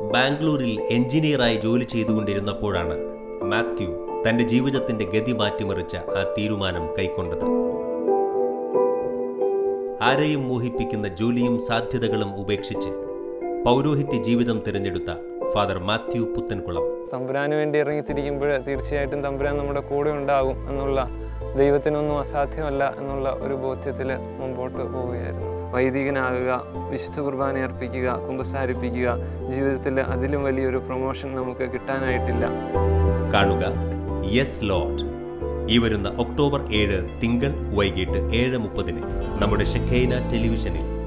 ബാംഗ്ലൂരിൽ എഞ്ചിനീയറായി ജോലി ചെയ്തുകൊണ്ടിരുന്നപ്പോഴാണ് മാത്യു തന്റെ ജീവിതത്തിന്റെ ഗതി മാറ്റിമറിച്ച ആ തീരുമാനം കൈക്കൊണ്ടത് ആരെയും മോഹിപ്പിക്കുന്ന ജോലിയും സാധ്യതകളും ഉപേക്ഷിച്ച് പൗരോഹിത്യ ജീവിതം തിരഞ്ഞെടുത്ത ഫാദർ മാത്യു പുത്തൻകുളം തമ്പുരാന് വേണ്ടി ഇറങ്ങിത്തിരിക്കുമ്പോൾ തീർച്ചയായിട്ടും തമ്പുരാൻ നമ്മുടെ കൂടെ ഉണ്ടാകും എന്നുള്ള ദൈവത്തിനൊന്നും അസാധ്യമല്ല എന്നുള്ള ഒരു ബോധ്യത്തിൽ മുമ്പോട്ട് പോവുകയായിരുന്നു വൈദികനാകുക വിശുദ്ധ കുർബാന അർപ്പിക്കുക കുമ്പസാരിപ്പിക്കുക ജീവിതത്തിൽ അതിലും വലിയൊരു പ്രൊമോഷൻ നമുക്ക് കിട്ടാനായിട്ടില്ല കാണുക യെസ് ലോഡ് ഈ വരുന്ന ഒക്ടോബർ ഏഴ് തിങ്കൾ വൈകിട്ട് ഏഴ് മുപ്പതിന് നമ്മുടെ ഷെഖൈന ടെലിവിഷനിൽ